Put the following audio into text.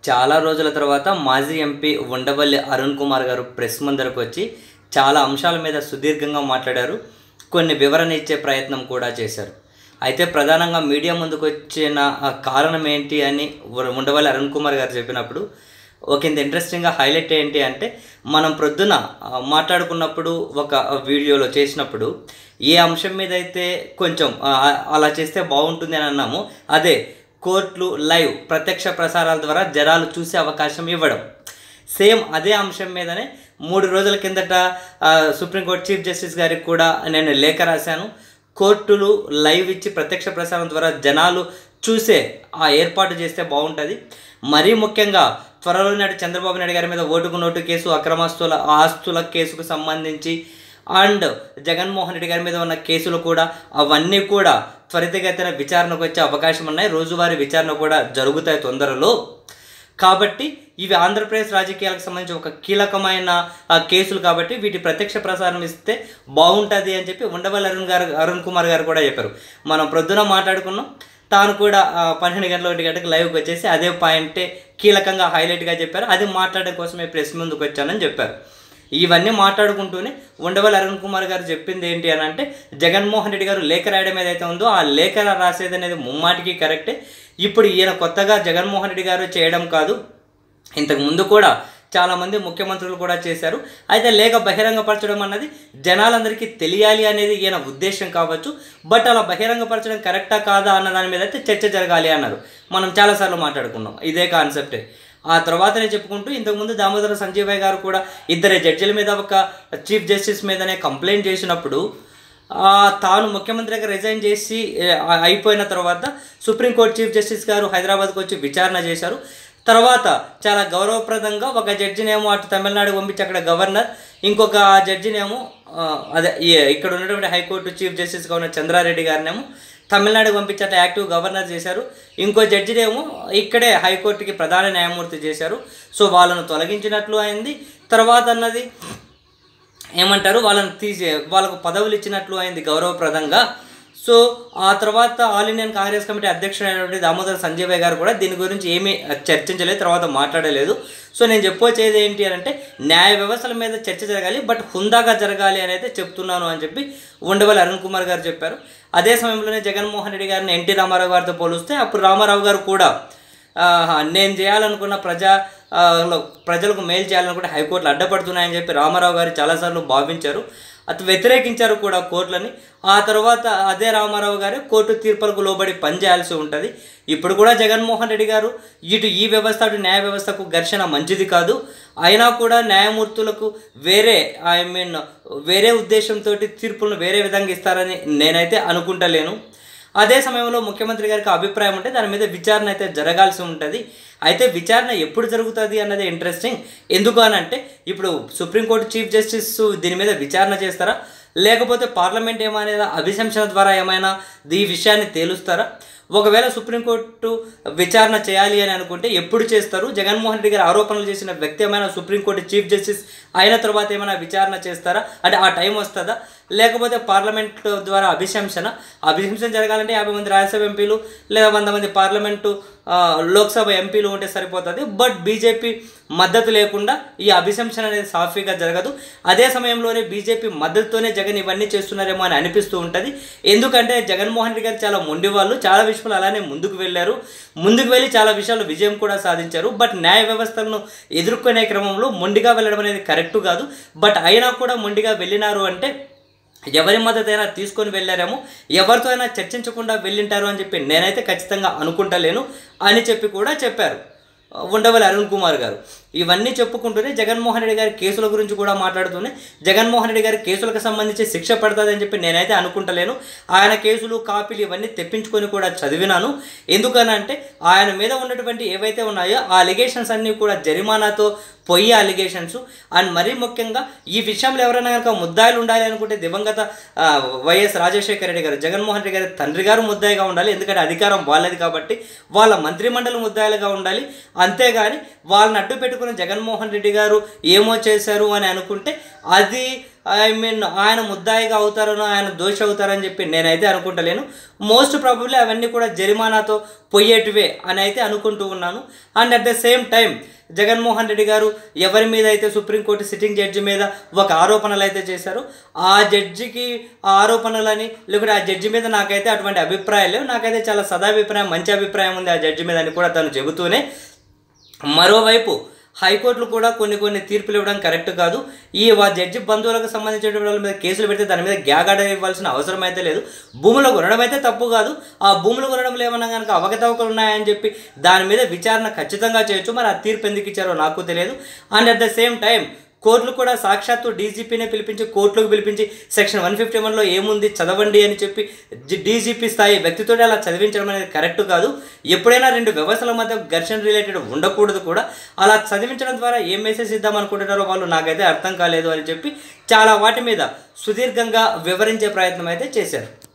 చాలా రోజుల తర్వాత మాజీ ఎంపీ ఉండవల్లి అరుణ్ కుమార్ గారు ప్రెస్ ముందరకు వచ్చి చాలా అంశాల మీద సుదీర్ఘంగా మాట్లాడారు కొన్ని వివరణ ఇచ్చే ప్రయత్నం కూడా చేశారు అయితే ప్రధానంగా మీడియా ముందుకు వచ్చిన ఆ కారణం ఏంటి అని ఉ- ఉండవల్లి అరుణ్ కుమార్ గారు చెప్పినప్పుడు ఒక ఇంత ఇంట్రెస్టింగ్గా హైలైట్ ఏంటి అంటే మనం ప్రొద్దున ఆ, మాట్లాడుకున్నప్పుడు ఒక వీడియోలో చేసినప్పుడు ఏ అంశం మీద అయితే కొంచెం ఆ, అలా చేస్తే బాగుంటుంది అని అన్నాము అదే కోర్టులు లైవ్ ప్రత్యక్ష ప్రసారాల ద్వారా జనాలు చూసే అవకాశం ఇవ్వడం సేమ్ అదే అంశం మీదనే మూడు రోజుల కిందట ఆ, సుప్రీంకోర్టు చీఫ్ జస్టిస్ గారికి కూడా నేను లేఖ రాశాను కోర్టులు లైవ్ ఇచ్చి ప్రత్యక్ష ప్రసారం ద్వారా జనాలు చూసే ఆ ఏర్పాటు చేస్తే బాగుంటుంది మరీ ముఖ్యంగా త్వరలో నాడు చంద్రబాబు నాయుడు గారి మీద ఓటుకు నోటు కేసు అక్రమాస్తుల ఆస్తుల కేసుకు సంబంధించి అండ్ జగన్మోహన్ రెడ్డి గారి మీద ఉన్న కేసులు కూడా అవన్నీ కూడా త్వరితగతిన విచారణకు వచ్చే అవకాశం ఉన్నాయి రోజువారీ విచారణ కూడా జరుగుతాయి తొందరలో కాబట్టి ఇవి ఆంధ్రప్రదేశ్ రాజకీయాలకు సంబంధించి ఒక కీలకమైన ఆ, కేసులు కాబట్టి వీటి ప్రత్యక్ష ప్రసారం ఇస్తే బాగుంటుంది అని చెప్పి ఉండవల్లి అరుణ్ గారు అరుణ్ కుమార్ గారు కూడా చెప్పారు మనం ప్రొద్దున మాట్లాడుకున్నాం తాను కూడా ఆ, పన్నెండు గంటల ఒకటి గంటలకు లైవ్కి వచ్చేసి అదే పాయింటే కీలకంగా హైలైట్గా చెప్పారు అది మాట్లాడడం కోసమే ప్రెస్ ముందుకు వచ్చానని చెప్పారు ఇవన్నీ మాట్లాడుకుంటూనే ఉండవల్లి అరుణ్ కుమార్ గారు చెప్పింది ఏంటి అని అంటే జగన్మోహన్ రెడ్డి గారు లేఖ రాయడం ఏదైతే ఉందో ఆ లేఖ రాసేది అనేది ముమ్మాటికి కరెక్టే ఇప్పుడు ఈయన కొత్తగా జగన్మోహన్ రెడ్డి గారు చేయడం కాదు ఇంతకు ముందు కూడా చాలామంది ముఖ్యమంత్రులు కూడా చేశారు అయితే లేఖ బహిరంగపరచడం అన్నది జనాలందరికీ తెలియాలి అనేది ఈయన ఉద్దేశం కావచ్చు బట్ అలా బహిరంగపరచడం కరెక్టా కాదా అన్న దాని మీద అయితే చర్చ జరగాలి అన్నారు మనం చాలాసార్లు మాట్లాడుకున్నాం ఇదే కాన్సెప్టే ఆ తర్వాతనే చెప్పుకుంటూ ఇంతకుముందు దామోదర సంజీవయ్య గారు కూడా ఇద్దరు జడ్జిల మీద ఒక చీఫ్ జస్టిస్ మీదనే కంప్లైంట్ చేసినప్పుడు ఆ, తాను ముఖ్యమంత్రిగా రిజైన్ చేసి ఏ, ఆ- అయిపోయిన తర్వాత సుప్రీంకోర్టు చీఫ్ జస్టిస్ గారు హైదరాబాద్కు వచ్చి విచారణ చేశారు తర్వాత చాలా గౌరవప్రదంగా ఒక జడ్జినేమో అటు తమిళనాడు పంపించి అక్కడ గవర్నర్ ఇంకొక జడ్జినేమో ఆ, అదే ఈ- ఇక్కడ ఉన్నటువంటి హైకోర్టు చీఫ్ జస్టిస్గా ఉన్న చంద్రారెడ్డి గారినేమో తమిళనాడుకు పంపించి అట్లా యాక్టివ్ గవర్నర్ చేశారు ఇంకో జడ్జినేమో ఇక్కడే హైకోర్టుకి ప్రధాన న్యాయమూర్తి చేశారు సో వాళ్ళను తొలగించినట్లు అయింది తర్వాత అన్నది ఏమంటారు వాళ్ళని తీసే వాళ్ళకు పదవులు ఇచ్చినట్లు అయింది గౌరవప్రదంగా సో ఆ తర్వాత ఆల్ ఇండియన్ కాంగ్రెస్ కమిటీ అధ్యక్షుడైనటువంటి దామోదర్ సంజయ్ గారు కూడా దీని గురించి ఏమీ చర్చించలేదు తర్వాత మాట్లాడలేదు సో నేను చెప్పొచ్చేది ఏంటి అని అంటే న్యాయ వ్యవస్థల మీద చర్చ జరగాలి బట్ హుందాగా జరగాలి అని అయితే చెప్తున్నాను అని చెప్పి ఉండవల్లి అరుణ్ కుమార్ గారు చెప్పారు అదే సమయంలోనే జగన్మోహన్ రెడ్డి గారిని ఎన్టీ రామారావు గారితో పోలిస్తే అప్పుడు రామారావు గారు కూడా ఆహా, నేను చేయాలనుకున్న ప్రజా ఆ, లో ప్రజలకు మేలు చేయాలనుకుంటే హైకోర్టులు అడ్డపడుతున్నాయని చెప్పి రామారావు గారు చాలాసార్లు భావించారు అటు వ్యతిరేకించారు కూడా కోర్టులని ఆ తర్వాత అదే రామారావు గారు కోర్టు తీర్పులకు లోబడి పనిచేయాల్సి ఉంటుంది ఇప్పుడు కూడా జగన్మోహన్ రెడ్డి గారు ఇటు ఈ వ్యవస్థ అటు న్యాయ వ్యవస్థకు ఘర్షణ మంచిది కాదు అయినా కూడా న్యాయమూర్తులకు వేరే ఐ మీన్ వేరే ఉద్దేశంతో తీర్పులను వేరే విధంగా ఇస్తారని నేనైతే అనుకుంటలేను అదే సమయంలో ముఖ్యమంత్రి గారికి అభిప్రాయం ఉంటే దాని మీద విచారణ అయితే జరగాల్సి ఉంటుంది అయితే విచారణ ఎప్పుడు జరుగుతుంది అన్నది ఇంట్రెస్టింగ్ ఎందుకు అని అంటే ఇప్పుడు సుప్రీంకోర్టు చీఫ్ జస్టిస్ దీని మీద విచారణ చేస్తారా లేకపోతే పార్లమెంట్ ఏమైనా అభిశంసన ద్వారా ఏమైనా ఈ విషయాన్ని తేలుస్తారా ఒకవేళ సుప్రీంకోర్టు విచారణ చేయాలి అని అనుకుంటే ఎప్పుడు చేస్తారు జగన్మోహన్ రెడ్డి గారు ఆరోపణలు చేసిన వ్యక్తి ఏమైనా సుప్రీంకోర్టు చీఫ్ జస్టిస్ అయిన తర్వాత ఏమైనా విచారణ చేస్తారా అంటే ఆ టైం వస్తుందా లేకపోతే పార్లమెంట్ ద్వారా అభిశంసన అభిశంసన జరగాలంటే యాభై మంది రాజ్యసభ ఎంపీలు లేదా వంద మంది పార్లమెంటు ఆ, లోక్సభ ఎంపీలు ఉంటే సరిపోతుంది బట్ బీజేపీ మద్దతు లేకుండా ఈ అభిశంసన అనేది సాఫీగా జరగదు అదే సమయంలోనే బీజేపీ మద్దతుతోనే జగన్ ఇవన్నీ చేస్తున్నారేమో అని అనిపిస్తూ ఉంటుంది ఎందుకంటే జగన్మోహన్ రెడ్డి గారు చాలా మొండి వాళ్ళు చాలా విషయాలు అలానే ముందుకు వెళ్ళారు ముందుకు వెళ్ళి చాలా విషయాలు విజయం కూడా సాధించారు బట్ న్యాయ వ్యవస్థలను ఎదుర్కొనే క్రమంలో మొండిగా వెళ్ళడం అనేది కరెక్ట్ కాదు బట్ అయినా కూడా మొండిగా వెళ్ళినారు అంటే ఎవరి మద్దతు అయినా తీసుకొని వెళ్ళారేమో ఎవరితో అయినా చర్చించకుండా వెళ్ళింటారు అని చెప్పి నేనైతే ఖచ్చితంగా అనుకుంటలేను అని చెప్పి కూడా చెప్పారు ఉండవల్లి అరుణ్ కుమార్ గారు ఇవన్నీ చెప్పుకుంటూనే జగన్మోహన్ రెడ్డి గారి కేసుల గురించి కూడా మాట్లాడుతూనే జగన్మోహన్ రెడ్డి గారి కేసులకు సంబంధించి శిక్ష పడుతుందని చెప్పి నేనైతే అనుకుంటలేను ఆయన కేసులు కాపీలు ఇవన్నీ తెప్పించుకొని కూడా చదివినాను ఎందుకనంటే ఆయన మీద ఉన్నటువంటి ఏవైతే ఉన్నాయో ఆ అలిగేషన్స్ అన్నీ కూడా జరిమానాతో పొయ్యి అలిగేషన్స్ అండ్ మరీ ముఖ్యంగా ఈ విషయంలో ఎవరైనా కనుక ముద్దాయిలు ఉండాలి అనుకుంటే దివంగత ఆ, వైఎస్ రాజశేఖర రెడ్డి గారు జగన్మోహన్ రెడ్డి గారి తండ్రి గారు ముద్దాయిగా ఉండాలి ఎందుకంటే అధికారం వాళ్ళది కాబట్టి వాళ్ళ మంత్రిమండలి ముద్దాయిలుగా ఉండాలి అంతేగాని వాళ్ళని అడ్డు పెట్టుకుని జగన్మోహన్ రెడ్డి గారు ఏమో చేశారు అని అనుకుంటే అది ఐ మీన్ ఆయన ముద్దాయిగా అవుతారనో ఆయన దోషి అవుతారని చెప్పి నేనైతే అనుకుంటలేను మోస్ట్ ప్రాబబ్లీ అవన్నీ కూడా జరిమానాతో పోయేటివే అని అయితే అనుకుంటూ ఉన్నాను and at the same time Jaganmohan Reddy garu ఎవరి మీద అయితే సుప్రీంకోర్టు సిట్టింగ్ జడ్జి మీద ఒక ఆరోపణలు అయితే చేశారో ఆ జడ్జికి ఆ ఆరోపణలని లేకుంటే ఆ జడ్జి మీద నాకైతే అటువంటి అభిప్రాయాలు లేవు నాకైతే చాలా సదాభిప్రాయం మంచి అభిప్రాయం ఉంది ఆ జడ్జి మీద అని కూడా తను చెబుతూనే మరోవైపు హైకోర్టులు కూడా కొన్ని కొన్ని తీర్పులు ఇవ్వడం కరెక్ట్ కాదు ఈ వా జడ్జి బంధువులకు సంబంధించిన వాళ్ళ మీద కేసులు పెడితే దాని మీద గ్యాగ్ ఆర్డర్ ఇవ్వాల్సిన అవసరం అయితే లేదు భూములు కొనడం అయితే తప్పు కాదు ఆ భూములు కొనడంలో ఏమన్నా కనుక అవకతవకలు ఉన్నాయని చెప్పి దాని మీద విచారణ ఖచ్చితంగా చేయొచ్చు మరి ఆ తీర్పు ఎందుకు ఇచ్చారో నాకు తెలియదు and at the same time కోర్టులు కూడా సాక్షాత్తు డీజీపీనే పిలిపించి కోర్టులకు పిలిపించి సెక్షన్ వన్ ఫిఫ్టీ వన్లో ఏముంది చదవండి అని చెప్పి డీజీపీ స్థాయి వ్యక్తితో అలా చదివించడం అనేది కరెక్ట్ కాదు ఎప్పుడైనా రెండు వ్యవస్థల మధ్య ఘర్షణ రిలేటెడ్ ఉండకూడదు కూడా అలా చదివించడం ద్వారా ఏం మెసేజ్ ఇద్దాం అనుకుంటున్నారో వాళ్ళు నాకైతే అర్థం కాలేదు అని చెప్పి చాలా వాటి మీద సుదీర్ఘంగా వివరించే ప్రయత్నం అయితే చేశారు